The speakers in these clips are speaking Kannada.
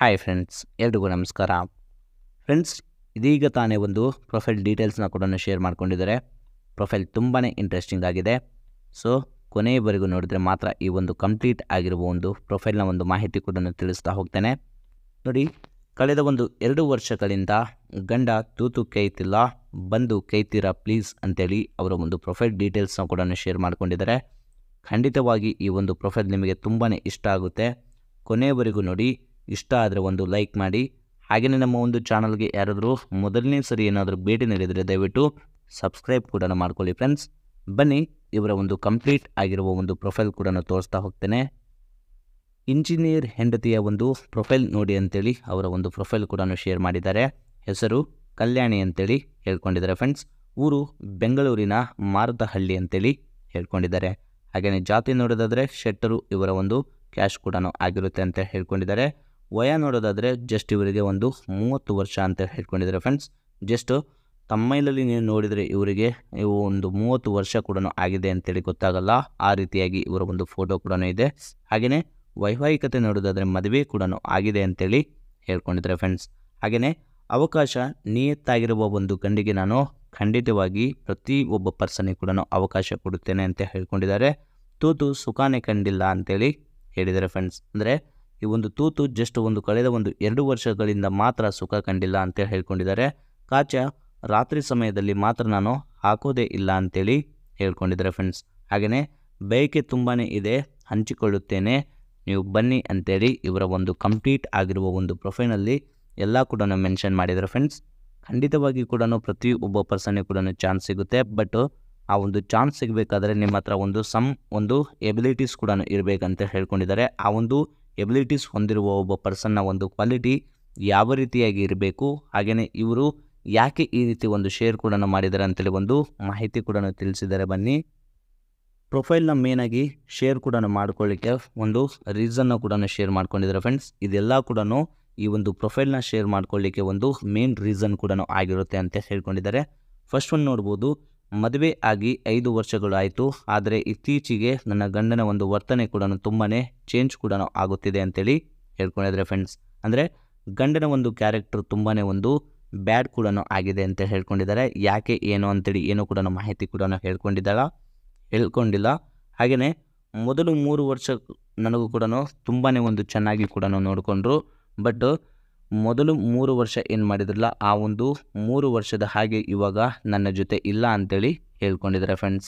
ಹಾಯ್ ಫ್ರೆಂಡ್ಸ್ ಎಲ್ರಿಗೂ ನಮಸ್ಕಾರ ಫ್ರೆಂಡ್ಸ್ ಇದೀಗ ತಾನೇ ಒಂದು ಪ್ರೊಫೈಲ್ ಡೀಟೇಲ್ಸ್ನ ಕೂಡ ಶೇರ್ ಮಾಡ್ಕೊಂಡಿದ್ದಾರೆ ಪ್ರೊಫೈಲ್ ತುಂಬಾ ಇಂಟ್ರೆಸ್ಟಿಂಗ್ ಆಗಿದೆ ಸೊ ಕೊನೆಯವರೆಗೂ ನೋಡಿದರೆ ಮಾತ್ರ ಈ ಒಂದು ಕಂಪ್ಲೀಟ್ ಆಗಿರುವ ಒಂದು ಪ್ರೊಫೈಲ್ನ ಒಂದು ಮಾಹಿತಿ ಕೂಡ ತಿಳಿಸ್ತಾ ಹೋಗ್ತೇನೆ ನೋಡಿ ಕಳೆದ ಒಂದು ಎರಡು ವರ್ಷಗಳಿಂದ ಗಂಡ ತೂತು ಕೈತಿಲ್ಲ ಬಂದು ಕೈತೀರಾ ಪ್ಲೀಸ್ ಅಂತೇಳಿ ಅವರ ಒಂದು ಪ್ರೊಫೈಲ್ ಡೀಟೇಲ್ಸ್ನ ಕೂಡ ಶೇರ್ ಮಾಡ್ಕೊಂಡಿದ್ದಾರೆ ಖಂಡಿತವಾಗಿ ಈ ಒಂದು ಪ್ರೊಫೈಲ್ ನಿಮಗೆ ತುಂಬಾ ಇಷ್ಟ ಆಗುತ್ತೆ ಕೊನೆಯವರೆಗೂ ನೋಡಿ ಇಷ್ಟ ಆದರೆ ಒಂದು ಲೈಕ್ ಮಾಡಿ ಹಾಗೆಯೇ ನಮ್ಮ ಒಂದು ಚಾನಲ್ಗೆ ಯಾರಾದರೂ ಮೊದಲನೇ ಸರಿ ಏನಾದರೂ ಭೇಟಿ ನೀಡಿದರೆ ದಯವಿಟ್ಟು ಸಬ್ಸ್ಕ್ರೈಬ್ ಕೂಡ ಮಾಡ್ಕೊಳ್ಳಿ ಫ್ರೆಂಡ್ಸ್ ಬನ್ನಿ ಇವರ ಒಂದು ಕಂಪ್ಲೀಟ್ ಆಗಿರುವ ಒಂದು ಪ್ರೊಫೈಲ್ ಕೂಡ ತೋರಿಸ್ತಾ ಹೋಗ್ತೇನೆ ಇಂಜಿನಿಯರ್ ಹೆಂಡತಿಯ ಒಂದು ಪ್ರೊಫೈಲ್ ನೋಡಿ ಅಂತೇಳಿ ಅವರ ಒಂದು ಪ್ರೊಫೈಲ್ ಕೂಡ ಶೇರ್ ಮಾಡಿದ್ದಾರೆ ಹೆಸರು ಕಲ್ಯಾಣಿ ಅಂತೇಳಿ ಹೇಳ್ಕೊಂಡಿದ್ದಾರೆ ಫ್ರೆಂಡ್ಸ್ ಊರು ಬೆಂಗಳೂರಿನ ಮಾರುತಹಳ್ಳಿ ಅಂತೇಳಿ ಹೇಳ್ಕೊಂಡಿದ್ದಾರೆ ಹಾಗೆಯೇ ಜಾತಿ ನೋಡೋದಾದರೆ ಶೆಟ್ಟರು ಇವರ ಒಂದು ಕ್ಯಾಶ್ ಕೂಡ ಆಗಿರುತ್ತೆ ಅಂತ ಹೇಳ್ಕೊಂಡಿದ್ದಾರೆ ವಯ ನೋಡೋದಾದರೆ ಜಸ್ಟ್ ಇವರಿಗೆ ಒಂದು ಮೂವತ್ತು ವರ್ಷ ಅಂತ ಹೇಳ್ಕೊಂಡಿದ್ದಾರೆ ಫ್ರೆಂಡ್ಸ್ ಜಸ್ಟ್ ತಮ್ಮೈಲಲ್ಲಿ ನೀವು ನೋಡಿದರೆ ಇವರಿಗೆ ಇವು ಒಂದು ಮೂವತ್ತು ವರ್ಷ ಕೂಡ ಆಗಿದೆ ಅಂತೇಳಿ ಗೊತ್ತಾಗಲ್ಲ ಆ ರೀತಿಯಾಗಿ ಇವರ ಒಂದು ಫೋಟೋ ಕೂಡ ಇದೆ ಹಾಗೆಯೇ ವೈವಾಹಿಕತೆ ನೋಡೋದಾದರೆ ಮದುವೆ ಕೂಡ ಆಗಿದೆ ಅಂತೇಳಿ ಹೇಳ್ಕೊಂಡಿದ್ದಾರೆ ಫ್ರೆಂಡ್ಸ್ ಹಾಗೆಯೇ ಅವಕಾಶ ನಿಯತ್ತಾಗಿರುವ ಒಂದು ಗಂಡಿಗೆ ನಾನು ಖಂಡಿತವಾಗಿ ಪ್ರತಿ ಒಬ್ಬ ಪರ್ಸನಿಗೆ ಕೂಡ ಅವಕಾಶ ಕೊಡುತ್ತೇನೆ ಅಂತ ಹೇಳ್ಕೊಂಡಿದ್ದಾರೆ ತೂತು ಸುಖಾನೇ ಕಂಡಿಲ್ಲ ಅಂತೇಳಿ ಹೇಳಿದ್ದಾರೆ ಫ್ರೆಂಡ್ಸ್ ಅಂದರೆ ಈ ಒಂದು ತೂತು ಜಸ್ಟ್ ಒಂದು ಕಳೆದ ಒಂದು ಎರಡು ವರ್ಷಗಳಿಂದ ಮಾತ್ರ ಸುಖ ಕಂಡಿಲ್ಲ ಅಂತ ಹೇಳ್ಕೊಂಡಿದ್ದಾರೆ ಕಾಚ ರಾತ್ರಿ ಸಮಯದಲ್ಲಿ ಮಾತ್ರ ನಾನು ಹಾಕೋದೇ ಇಲ್ಲ ಅಂತೇಳಿ ಹೇಳ್ಕೊಂಡಿದ್ದಾರೆ ಫ್ರೆಂಡ್ಸ್ ಹಾಗೆಯೇ ಬಯಕೆ ತುಂಬಾ ಇದೆ ಹಂಚಿಕೊಳ್ಳುತ್ತೇನೆ ನೀವು ಬನ್ನಿ ಅಂತೇಳಿ ಇವರ ಒಂದು ಕಂಪ್ಲೀಟ್ ಆಗಿರುವ ಒಂದು ಪ್ರೊಫೈನಲ್ಲಿ ಎಲ್ಲ ಕೂಡ ಮೆನ್ಷನ್ ಮಾಡಿದ್ದಾರೆ ಫ್ರೆಂಡ್ಸ್ ಖಂಡಿತವಾಗಿ ಕೂಡ ಪ್ರತಿ ಒಬ್ಬ ಪರ್ಸನ್ಗೆ ಕೂಡ ಚಾನ್ಸ್ ಸಿಗುತ್ತೆ ಬಟ್ ಆ ಒಂದು ಚಾನ್ಸ್ ಸಿಗಬೇಕಾದ್ರೆ ನಿಮ್ಮ ಹತ್ರ ಒಂದು ಸಮ್ ಒಂದು ಎಬಿಲಿಟೀಸ್ ಕೂಡ ಇರಬೇಕಂತ ಹೇಳ್ಕೊಂಡಿದ್ದಾರೆ ಆ ಒಂದು ಎಬಿಲಿಟೀಸ್ ಹೊಂದಿರುವ ಒಬ್ಬ ಪರ್ಸನ್ನ ಒಂದು ಕ್ವಾಲಿಟಿ ಯಾವ ರೀತಿಯಾಗಿ ಇರಬೇಕು ಹಾಗೆಯೇ ಇವರು ಯಾಕೆ ಈ ರೀತಿ ಒಂದು ಶೇರ್ ಕೂಡ ಮಾಡಿದ್ದಾರೆ ಅಂತೇಳಿ ಒಂದು ಮಾಹಿತಿ ಕೂಡ ತಿಳಿಸಿದ್ದಾರೆ ಬನ್ನಿ ಪ್ರೊಫೈಲ್ನ ಮೇನಾಗಿ ಶೇರ್ ಕೂಡ ಮಾಡ್ಕೊಳ್ಳಿಕ್ಕೆ ಒಂದು ರೀಸನ್ನ ಕೂಡ ಶೇರ್ ಮಾಡ್ಕೊಂಡಿದ್ದಾರೆ ಫ್ರೆಂಡ್ಸ್ ಇದೆಲ್ಲ ಕೂಡ ಈ ಒಂದು ಪ್ರೊಫೈಲ್ನ ಶೇರ್ ಮಾಡ್ಕೊಳ್ಳಿಕ್ಕೆ ಒಂದು ಮೇನ್ ರೀಸನ್ ಕೂಡ ಆಗಿರುತ್ತೆ ಅಂತ ಹೇಳ್ಕೊಂಡಿದ್ದಾರೆ ಫಸ್ಟ್ ಒಂದು ನೋಡ್ಬೋದು ಮದುವೆ ಆಗಿ ಐದು ವರ್ಷಗಳು ಆಯಿತು ಆದರೆ ಇತ್ತೀಚೆಗೆ ನನ್ನ ಗಂಡನ ಒಂದು ವರ್ತನೆ ಕೂಡ ತುಂಬಾ ಚೇಂಜ್ ಕೂಡ ಆಗುತ್ತಿದೆ ಅಂತೇಳಿ ಹೇಳ್ಕೊಂಡಿದ್ದಾರೆ ಫ್ರೆಂಡ್ಸ್ ಅಂದರೆ ಗಂಡನ ಒಂದು ಕ್ಯಾರೆಕ್ಟರ್ ತುಂಬಾ ಒಂದು ಬ್ಯಾಡ್ ಕೂಡ ಆಗಿದೆ ಅಂತ ಹೇಳ್ಕೊಂಡಿದ್ದಾರೆ ಯಾಕೆ ಏನು ಅಂತೇಳಿ ಏನೂ ಕೂಡ ಮಾಹಿತಿ ಕೂಡ ಹೇಳ್ಕೊಂಡಿದ್ದಾಳ ಹೇಳ್ಕೊಂಡಿಲ್ಲ ಹಾಗೆಯೇ ಮೊದಲು ಮೂರು ವರ್ಷ ನನಗೂ ಕೂಡ ತುಂಬಾ ಒಂದು ಚೆನ್ನಾಗಿ ಕೂಡ ನೋಡಿಕೊಂಡ್ರು ಬಟ್ ಮೊದಲು ಮೂರು ವರ್ಷ ಏನು ಮಾಡಿದ್ರಲ್ಲ ಆ ಒಂದು ಮೂರು ವರ್ಷದ ಹಾಗೆ ಇವಾಗ ನನ್ನ ಜೊತೆ ಇಲ್ಲ ಅಂತೇಳಿ ಹೇಳ್ಕೊಂಡಿದ್ದಾರೆ ಫ್ರೆಂಡ್ಸ್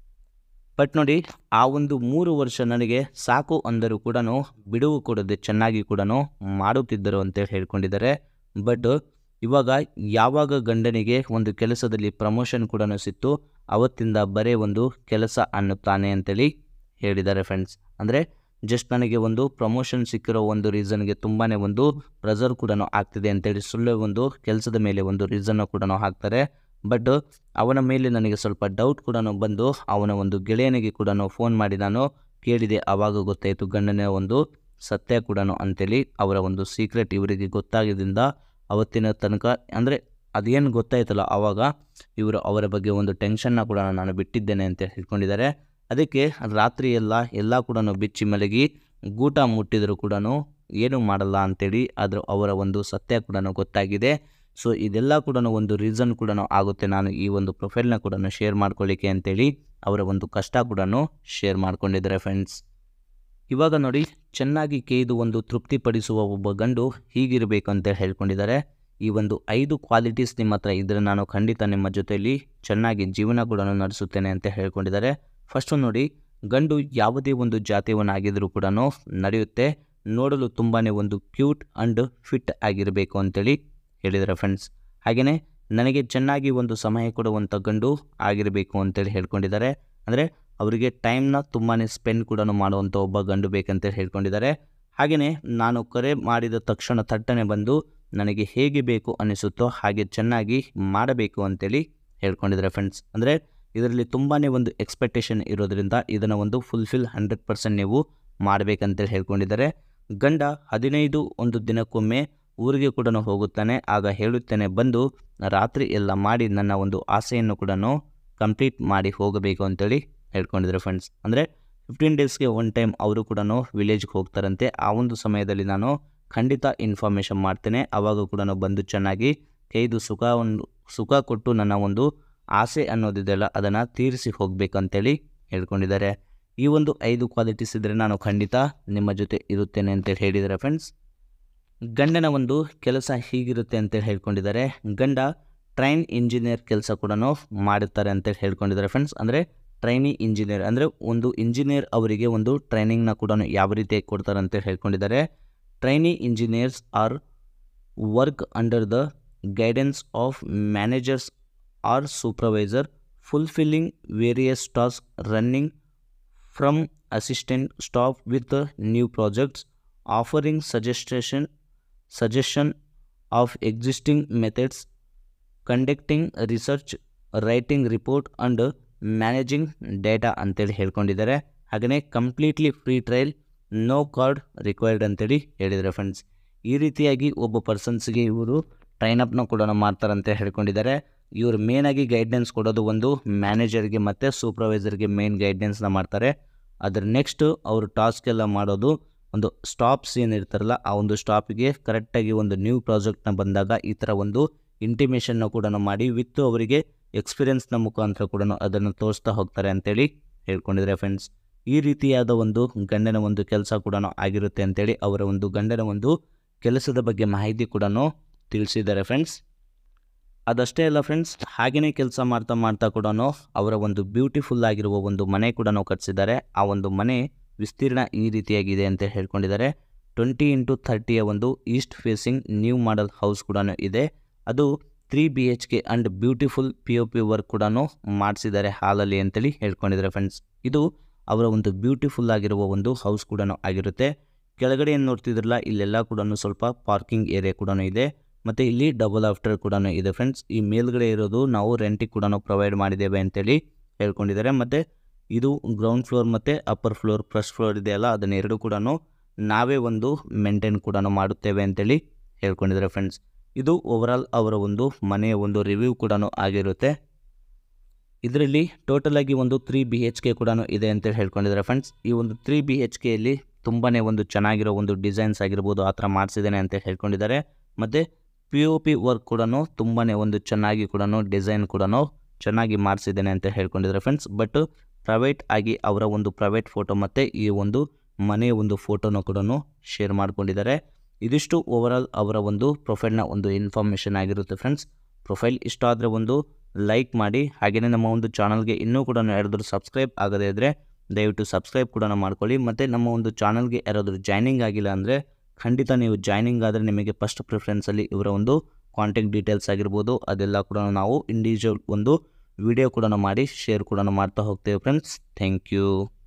ಬಟ್ ನೋಡಿ ಆ ಒಂದು ಮೂರು ವರ್ಷ ನನಗೆ ಸಾಕು ಅಂದರೂ ಕೂಡ ಬಿಡುವು ಕೊಡದೆ ಚೆನ್ನಾಗಿ ಕೂಡ ಮಾಡುತ್ತಿದ್ದರು ಅಂತೇಳಿ ಹೇಳ್ಕೊಂಡಿದ್ದಾರೆ ಬಟ್ ಇವಾಗ ಯಾವಾಗ ಗಂಡನಿಗೆ ಒಂದು ಕೆಲಸದಲ್ಲಿ ಪ್ರಮೋಷನ್ ಕೂಡ ಸಿಕ್ತು ಅವತ್ತಿಂದ ಬರೇ ಒಂದು ಕೆಲಸ ಅನ್ನುತ್ತಾನೆ ಅಂತೇಳಿ ಹೇಳಿದ್ದಾರೆ ಫ್ರೆಂಡ್ಸ್ ಅಂದರೆ ಜಸ್ಟ್ ನನಗೆ ಒಂದು ಪ್ರಮೋಷನ್ ಸಿಕ್ಕಿರೋ ಒಂದು ರೀಸನ್ಗೆ ತುಂಬಾ ಒಂದು ಪ್ರೆಸರ್ ಕೂಡ ಆಗ್ತಿದೆ ಅಂತೇಳಿ ಸುಳ್ಳು ಒಂದು ಕೆಲಸದ ಮೇಲೆ ಒಂದು ರೀಸನ್ನು ಕೂಡ ಹಾಕ್ತಾರೆ ಬಟ್ ಅವನ ಮೇಲೆ ನನಗೆ ಸ್ವಲ್ಪ ಡೌಟ್ ಕೂಡ ಬಂದು ಅವನ ಒಂದು ಗೆಳೆಯನಿಗೆ ಕೂಡ ಫೋನ್ ಮಾಡಿ ನಾನು ಕೇಳಿದೆ ಆವಾಗ ಗೊತ್ತಾಯಿತು ಗಂಡನ ಒಂದು ಸತ್ಯ ಕೂಡ ಅಂತೇಳಿ ಅವರ ಒಂದು ಸೀಕ್ರೆಟ್ ಇವರಿಗೆ ಗೊತ್ತಾಗಿದ್ದರಿಂದ ಅವತ್ತಿನ ತನಕ ಅಂದರೆ ಅದೇನು ಗೊತ್ತಾಯ್ತಲ್ಲ ಆವಾಗ ಇವರು ಅವರ ಬಗ್ಗೆ ಒಂದು ಟೆನ್ಷನ್ನ ಕೂಡ ನಾನು ಬಿಟ್ಟಿದ್ದೇನೆ ಅಂತ ಹೇಳ್ಕೊಂಡಿದ್ದಾರೆ ಅದಕ್ಕೆ ರಾತ್ರಿ ಎಲ್ಲ ಎಲ್ಲ ಕೂಡ ಬಿಚ್ಚಿ ಮಲಗಿ ಗೂಟ ಮುಟ್ಟಿದರೂ ಕೂಡ ಏನೂ ಮಾಡಲ್ಲ ಅಂತೇಳಿ ಆದರೂ ಅವರ ಒಂದು ಸತ್ಯ ಕೂಡ ಗೊತ್ತಾಗಿದೆ ಸೊ ಇದೆಲ್ಲ ಕೂಡ ಒಂದು ರೀಸನ್ ಕೂಡ ಆಗುತ್ತೆ ನಾನು ಈ ಒಂದು ಪ್ರೊಫೈಲ್ನ ಕೂಡ ಶೇರ್ ಮಾಡ್ಕೊಳ್ಳಿಕ್ಕೆ ಅಂತೇಳಿ ಅವರ ಒಂದು ಕಷ್ಟ ಕೂಡ ಶೇರ್ ಮಾಡ್ಕೊಂಡಿದ್ದಾರೆ ಫ್ರೆಂಡ್ಸ್ ಇವಾಗ ನೋಡಿ ಚೆನ್ನಾಗಿ ಕೇಯ್ದು ಒಂದು ತೃಪ್ತಿಪಡಿಸುವ ಒಬ್ಬ ಗಂಡು ಹೀಗಿರಬೇಕು ಅಂತ ಹೇಳ್ಕೊಂಡಿದ್ದಾರೆ ಈ ಒಂದು ಐದು ಕ್ವಾಲಿಟೀಸ್ ನಿಮ್ಮ ಹತ್ರ ಇದ್ದರೆ ನಾನು ಖಂಡಿತ ನಿಮ್ಮ ಜೊತೆಯಲ್ಲಿ ಚೆನ್ನಾಗಿ ಜೀವನ ಕೂಡ ನಡೆಸುತ್ತೇನೆ ಅಂತ ಹೇಳ್ಕೊಂಡಿದ್ದಾರೆ ಫಸ್ಟು ನೋಡಿ ಗಂಡು ಯಾವುದೇ ಒಂದು ಜಾತಿಯವನಾಗಿದ್ದರೂ ಕೂಡ ನಡೆಯುತ್ತೆ ನೋಡಲು ತುಂಬಾ ಒಂದು ಕ್ಯೂಟ್ ಆ್ಯಂಡ್ ಫಿಟ್ ಆಗಿರಬೇಕು ಅಂತೇಳಿ ಹೇಳಿದ್ದಾರೆ ಫ್ರೆಂಡ್ಸ್ ಹಾಗೆಯೇ ನನಗೆ ಚೆನ್ನಾಗಿ ಒಂದು ಸಮಯ ಕೊಡುವಂಥ ಗಂಡು ಆಗಿರಬೇಕು ಅಂತೇಳಿ ಹೇಳ್ಕೊಂಡಿದ್ದಾರೆ ಅಂದರೆ ಅವರಿಗೆ ಟೈಮ್ನ ತುಂಬಾ ಸ್ಪೆಂಡ್ ಕೂಡ ಮಾಡುವಂಥ ಒಬ್ಬ ಗಂಡು ಬೇಕಂತೇಳಿ ಹೇಳ್ಕೊಂಡಿದ್ದಾರೆ ಹಾಗೆಯೇ ನಾನು ಕರೆ ಮಾಡಿದ ತಕ್ಷಣ ತಟ್ಟನೆ ಬಂದು ನನಗೆ ಹೇಗೆ ಬೇಕು ಅನಿಸುತ್ತೋ ಹಾಗೆ ಚೆನ್ನಾಗಿ ಮಾಡಬೇಕು ಅಂತೇಳಿ ಹೇಳ್ಕೊಂಡಿದ್ದಾರೆ ಫ್ರೆಂಡ್ಸ್ ಅಂದರೆ ಇದರಲ್ಲಿ ತುಂಬಾ ಒಂದು ಎಕ್ಸ್ಪೆಕ್ಟೇಷನ್ ಇರೋದ್ರಿಂದ ಇದನ್ನು ಒಂದು ಫುಲ್ಫಿಲ್ ಹಂಡ್ರೆಡ್ ಪರ್ಸೆಂಟ್ ನೀವು ಮಾಡಬೇಕಂತೇಳಿ ಹೇಳ್ಕೊಂಡಿದ್ದಾರೆ ಗಂಡ ಹದಿನೈದು ಒಂದು ದಿನಕ್ಕೊಮ್ಮೆ ಊರಿಗೆ ಕೂಡ ಹೋಗುತ್ತಾನೆ ಆಗ ಹೇಳುತ್ತೇನೆ ಬಂದು ರಾತ್ರಿ ಎಲ್ಲ ಮಾಡಿ ನನ್ನ ಒಂದು ಆಸೆಯನ್ನು ಕೂಡ ಕಂಪ್ಲೀಟ್ ಮಾಡಿ ಹೋಗಬೇಕು ಅಂತೇಳಿ ಹೇಳ್ಕೊಂಡಿದ್ದಾರೆ ಫ್ರೆಂಡ್ಸ್ ಅಂದರೆ ಫಿಫ್ಟೀನ್ ಡೇಸ್ಗೆ ಒನ್ ಟೈಮ್ ಅವರು ಕೂಡ ವಿಲೇಜ್ಗೆ ಹೋಗ್ತಾರಂತೆ ಆ ಒಂದು ಸಮಯದಲ್ಲಿ ನಾನು ಖಂಡಿತ ಇನ್ಫಾರ್ಮೇಷನ್ ಮಾಡ್ತೇನೆ ಆವಾಗ ಕೂಡ ಬಂದು ಚೆನ್ನಾಗಿ ಕೈದು ಸುಖ ಒಂದು ಸುಖ ಕೊಟ್ಟು ನನ್ನ ಒಂದು ಆಸೆ ಅನ್ನೋದಿದೆಯಲ್ಲ ಅದನ್ನು ತೀರಿಸಿ ಹೋಗಬೇಕಂತೇಳಿ ಹೇಳ್ಕೊಂಡಿದ್ದಾರೆ ಈ ಒಂದು ಐದು ಕ್ವಾಲಿಟೀಸ್ ಇದ್ದರೆ ನಾನು ಖಂಡಿತ ನಿಮ್ಮ ಜೊತೆ ಇರುತ್ತೇನೆ ಅಂತೇಳಿ ಹೇಳಿದ್ದಾರೆ ಫ್ರೆಂಡ್ಸ್ ಗಂಡನ ಒಂದು ಕೆಲಸ ಹೀಗಿರುತ್ತೆ ಅಂತೇಳಿ ಹೇಳ್ಕೊಂಡಿದ್ದಾರೆ ಗಂಡ ಟ್ರೈನ್ ಇಂಜಿನಿಯರ್ ಕೆಲಸ ಕೂಡ ಮಾಡುತ್ತಾರೆ ಅಂತೇಳಿ ಹೇಳ್ಕೊಂಡಿದ್ದಾರೆ ಫ್ರೆಂಡ್ಸ್ ಅಂದರೆ ಟ್ರೈನಿ ಇಂಜಿನಿಯರ್ ಅಂದರೆ ಒಂದು ಇಂಜಿನಿಯರ್ ಅವರಿಗೆ ಒಂದು ಟ್ರೈನಿಂಗ್ನ ಕೂಡ ಯಾವ ರೀತಿ ಕೊಡ್ತಾರೆ ಅಂತೇಳಿ ಹೇಳ್ಕೊಂಡಿದ್ದಾರೆ trainee engineers are work under the guidance of managers or supervisor fulfilling various task running from assistant staff with new projects offering suggestion suggestion of existing methods conducting research writing report and managing data ಅಂತೇಳಿ ಹೇಳ್ಕೊಂಡಿದ್ದಾರೆ ಹಾಗೆಯೇ completely free trial no card required ಅಂತೇಳಿ ಹೇಳಿದ್ದಾರೆ ಫ್ರೆಂಡ್ಸ್ ಈ ರೀತಿಯಾಗಿ ಒಬ್ಬ ಪರ್ಸನ್ಸ್ಗೆ ಇವರು ಟ್ರೈನಪ್ನ ಕೂಡ ಮಾಡ್ತಾರಂತ ಹೇಳ್ಕೊಂಡಿದ್ದಾರೆ ಇವರು ಮೇನಾಗಿ ಗೈಡ್ಲೈನ್ಸ್ ಕೊಡೋದು ಒಂದು ಮ್ಯಾನೇಜರ್ಗೆ ಮತ್ತು ಸೂಪರ್ವೈಸರ್ಗೆ ಮೇನ್ ಗೈಡ್ಲೈನ್ಸ್ನ ಮಾಡ್ತಾರೆ ಅದರ ನೆಕ್ಸ್ಟ್ ಅವರು ಟಾಸ್ಕ್ ಎಲ್ಲ ಮಾಡೋದು ಒಂದು ಸ್ಟಾಪ್ಸ್ ಏನಿರ್ತಾರಲ್ಲ ಆ ಒಂದು ಸ್ಟಾಪಿಗೆ ಕರೆಕ್ಟಾಗಿ ಒಂದು ನ್ಯೂ ಪ್ರಾಜೆಕ್ಟ್ನ ಬಂದಾಗ ಈ ಥರ ಒಂದು ಇಂಟಿಮೇಷನ್ನ ಕೂಡ ಮಾಡಿ ವಿತ್ ಅವರಿಗೆ ಎಕ್ಸ್ಪೀರಿಯನ್ಸ್ನ ಮುಖಾಂತರ ಕೂಡ ಅದನ್ನು ತೋರಿಸ್ತಾ ಹೋಗ್ತಾರೆ ಅಂತೇಳಿ ಹೇಳ್ಕೊಂಡಿದ್ದಾರೆ ಫ್ರೆಂಡ್ಸ್ ಈ ರೀತಿಯಾದ ಒಂದು ಗಂಡನ ಒಂದು ಕೆಲಸ ಕೂಡ ಆಗಿರುತ್ತೆ ಅಂತೇಳಿ ಅವರ ಒಂದು ಗಂಡನ ಒಂದು ಕೆಲಸದ ಬಗ್ಗೆ ಮಾಹಿತಿ ಕೂಡ ತಿಳಿಸಿದ್ದಾರೆ ಫ್ರೆಂಡ್ಸ್ ಅದಷ್ಟೇ ಅಲ್ಲ ಫ್ರೆಂಡ್ಸ್ ಹಾಗೆಯೇ ಕೆಲಸ ಮಾಡ್ತಾ ಮಾಡ್ತಾ ಕೂಡ ಅವರ ಒಂದು ಬ್ಯೂಟಿಫುಲ್ ಆಗಿರುವ ಒಂದು ಮನೆ ಕೂಡ ಕಟ್ಟಿಸಿದ್ದಾರೆ ಆ ಒಂದು ಮನೆ ವಿಸ್ತೀರ್ಣ ಈ ರೀತಿಯಾಗಿದೆ ಅಂತ ಹೇಳ್ಕೊಂಡಿದ್ದಾರೆ ಟ್ವೆಂಟಿ ಇಂಟು ಥರ್ಟಿಯ ಒಂದು east facing new model house ಕೂಡ ಇದೆ ಅದು three B H K and beautiful P O P work ಕೂಡ ಮಾಡಿಸಿದ್ದಾರೆ ಹಾಲಲ್ಲಿ ಅಂತೇಳಿ ಹೇಳ್ಕೊಂಡಿದ್ದಾರೆ ಫ್ರೆಂಡ್ಸ್ ಇದು ಅವರ ಒಂದು ಬ್ಯೂಟಿಫುಲ್ ಆಗಿರುವ ಒಂದು ಹೌಸ್ ಕೂಡ ಆಗಿರುತ್ತೆ ಕೆಳಗಡೆ ಏನು ನೋಡ್ತಿದ್ರಲ್ಲ ಇಲ್ಲೆಲ್ಲ ಕೂಡ ಸ್ವಲ್ಪ ಪಾರ್ಕಿಂಗ್ ಏರಿಯಾ ಕೂಡ ಇದೆ ಮತ್ತು ಇಲ್ಲಿ ಡಬಲ್ ಆಫ್ಟರ್ ಕೂಡ ಇದೆ ಫ್ರೆಂಡ್ಸ್ ಈ ಮೇಲ್ಗಡೆ ಇರೋದು ನಾವು ರೆಂಟಿಗೆ ಕೂಡ ಪ್ರೊವೈಡ್ ಮಾಡಿದ್ದೇವೆ ಅಂತೇಳಿ ಹೇಳ್ಕೊಂಡಿದ್ದಾರೆ ಮತ್ತು ಇದು ಗ್ರೌಂಡ್ ಫ್ಲೋರ್ ಮತ್ತು ಅಪ್ಪರ್ ಫ್ಲೋರ್ ಫಸ್ಟ್ ಫ್ಲೋರ್ ಇದೆಯಲ್ಲ ಅದನ್ನ ಎರಡು ಕೂಡ ನಾವೇ ಒಂದು ಮೇಂಟೈನ್ ಕೂಡ ಮಾಡುತ್ತೇವೆ ಅಂತೇಳಿ ಹೇಳ್ಕೊಂಡಿದ್ದಾರೆ ಫ್ರೆಂಡ್ಸ್ ಇದು ಓವರಾಲ್ ಅವರ ಒಂದು ಮನೆಯ ಒಂದು ರಿವ್ಯೂ ಕೂಡ ಆಗಿರುತ್ತೆ ಇದರಲ್ಲಿ ಟೋಟಲಾಗಿ ಒಂದು ತ್ರೀ ಬಿ ಎಚ್ ಕೆ ಕೂಡ ಇದೆ ಅಂತೇಳಿ ಹೇಳ್ಕೊಂಡಿದ್ದಾರೆ ಫ್ರೆಂಡ್ಸ್ ಈ ಒಂದು ತ್ರೀ ಬಿ ಎಚ್ ಕೆಯಲ್ಲಿ ತುಂಬಾ ಒಂದು ಚೆನ್ನಾಗಿರೋ ಒಂದು ಡಿಸೈನ್ಸ್ ಆಗಿರ್ಬೋದು ಆ ಥರ ಮಾಡಿಸಿದ್ದೇನೆ ಅಂತ ಹೇಳ್ಕೊಂಡಿದ್ದಾರೆ ಮತ್ತು ಪಿ ಒ ಪಿ ವರ್ಕ್ ಕೂಡ ತುಂಬಾ ಒಂದು ಚೆನ್ನಾಗಿ ಕೂಡ ಡಿಸೈನ್ ಕೂಡ ಚೆನ್ನಾಗಿ ಮಾಡಿಸಿದ್ದೇನೆ ಅಂತ ಹೇಳ್ಕೊಂಡಿದ್ದಾರೆ ಫ್ರೆಂಡ್ಸ್ ಬಟ್ ಪ್ರೈವೇಟ್ ಆಗಿ ಅವರ ಒಂದು ಪ್ರೈವೇಟ್ ಫೋಟೋ ಮತ್ತು ಈ ಒಂದು ಮನೆಯ ಒಂದು ಫೋಟೋನ ಕೂಡ ಶೇರ್ ಮಾಡ್ಕೊಂಡಿದ್ದಾರೆ ಇದಿಷ್ಟು ಓವರಾಲ್ ಅವರ ಒಂದು ಪ್ರೊಫೈಲ್ನ ಒಂದು ಇನ್ಫಾರ್ಮೇಷನ್ ಆಗಿರುತ್ತೆ ಫ್ರೆಂಡ್ಸ್ ಪ್ರೊಫೈಲ್ ಇಷ್ಟ ಆದರೆ ಒಂದು ಲೈಕ್ ಮಾಡಿ ಹಾಗೆಯೇ ನಮ್ಮ ಒಂದು ಚಾನಲ್ಗೆ ಇನ್ನೂ ಕೂಡ ಯಾರಾದರೂ ಸಬ್ಸ್ಕ್ರೈಬ್ ಆಗದೇ ಇದ್ದರೆ ದಯವಿಟ್ಟು ಸಬ್ಸ್ಕ್ರೈಬ್ ಕೂಡ ಮಾಡ್ಕೊಳ್ಳಿ ಮತ್ತು ನಮ್ಮ ಒಂದು ಚಾನಲ್ಗೆ ಯಾರಾದರೂ ಜಾಯ್ನಿಂಗ್ ಆಗಿಲ್ಲ ಅಂದರೆ ಖಂಡಿತ ನೀವು ಜಾಯ್ನಿಂಗ್ ಆದರೆ ನಿಮಗೆ ಫಸ್ಟ್ ಪ್ರಿಫರೆನ್ಸಲ್ಲಿ ಇವರ ಒಂದು ಕಾಂಟ್ಯಾಕ್ಟ್ ಡೀಟೇಲ್ಸ್ ಆಗಿರ್ಬೋದು ಅದೆಲ್ಲ ಕೂಡ ನಾವು ಇಂಡಿವಿಜುವಲ್ ಒಂದು ವಿಡಿಯೋ ಕೂಡ ಮಾಡಿ ಶೇರ್ ಕೂಡ ಮಾಡ್ತಾ ಹೋಗ್ತೇವೆ ಫ್ರೆಂಡ್ಸ್ ಥ್ಯಾಂಕ್ ಯು